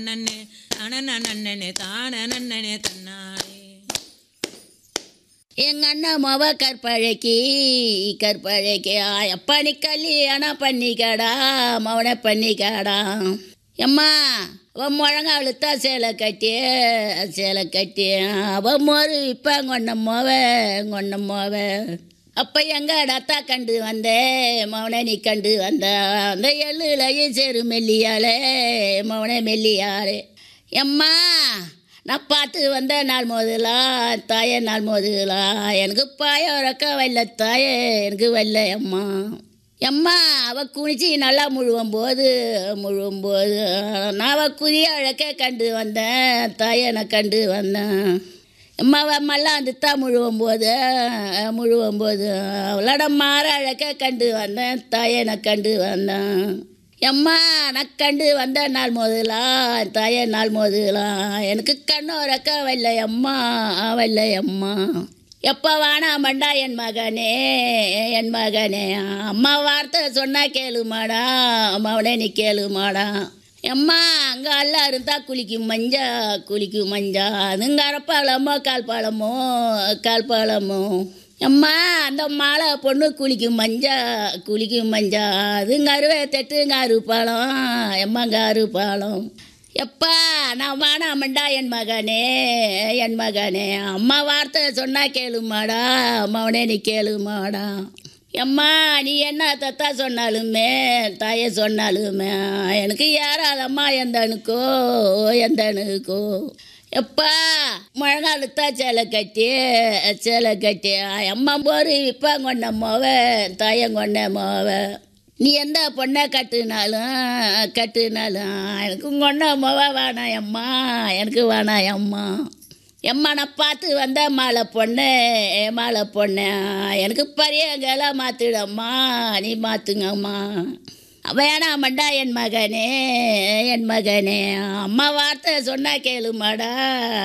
நன்னே அனன நன்னனே தான நன்னனே தன்னானே எங்க அண்ணன் மவ கற்பழைக்கு கற்பழைக்கு எப்பா நீ கல்யாணம் பண்ணிக்கடா மவனை பண்ணிக்கடா எம்மா அவன் முழங்காலுத்தா சேலை கட்டி சேலை கட்டி அவன் மோரு இப்போ கொண்ட மோவ கொண்ட மோவ அப்போ எங்க அத்தா கண்டு வந்தேன் மவனை நீ கண்டு வந்த அந்த எள்ளுலையும் சேரு மெல்லியாலே மவனை மெல்லியாலே எம்மா நான் பார்த்து வந்த நாள் மோதுலா தாயே நாள் மோதுலா எனக்கு பாய உறக்க வரல தாயே எனக்கு வரல அம்மா எம்மா அவ குனிச்சு நல்லா முழுவும் போது முழுவும் போது நான் அவ குதிய அழக்க கண்டு வந்தேன் தாயை நான் கண்டு வந்தேன் அம்மா அவ மல்லாந்து தான் முழுவும் போது முழுவும் போது அவளோட மாற அழக்க கண்டு வந்தேன் தாயை நான் கண்டு வந்தேன் எம்மா நான் கண்டு வந்த நாள் மோதுலா தாயே நாள் மோதுலா எனக்கு கண்ணோரக்க வரல அம்மா வரல அம்மா எப்போ வேணாமண்டா என் மகனே என் மகனே அம்மா வார்த்தை சொன்னா கேளுமாடா அம்மாவனே நீ கேளுமாடா எம்மா அங்கே எல்லாம் இருந்தா குளிக்கும் மஞ்சா குளிக்கும் மஞ்சா அதுங்க அரப்பாளமோ கால் பாலமோ கால் பாலமோ அம்மா அந்த மாலை பொண்ணு குளிக்கும் மஞ்சா குளிக்கும் மஞ்சா அதுங்க அருவே தட்டுங்க அறுப்பாளம் எம்மாங்க அறுப்பாளம் எப்பா நான் வேணாமண்டா என் மகனே என் மகனே அம்மா வார்த்தை சொன்னா கேளுமாடா அம்மாவனே நீ கேளுமாடா எம்மா நீ என்ன தத்தா சொன்னாலுமே தாயை சொன்னாலுமே எனக்கு யாராதம்மா எந்தனுக்கோ எந்தனுக்கோ எப்பா முழங்காலுத்தா சேலை கட்டி சேலை கட்டி அம்மா போரு இப்போ கொண்ட மோவ தாயம் கொண்ட மோவ நீ எந்த பொண்ணை கட்டுனாலும் கட்டுனாலும் எனக்கு கொண்ட மோவ வேணாம் அம்மா எனக்கு வேணாம் அம்மா எம்மா நான் பார்த்து வந்த மாலை பொண்ணு மாலை பொண்ணு எனக்கு பரியங்கெல்லாம் மாற்றிடம்மா நீ மாற்றுங்கம்மா வேணாமண்டா என் மகனே என் மகனே அம்மா வார்த்தை சொன்னா கேளுமாடா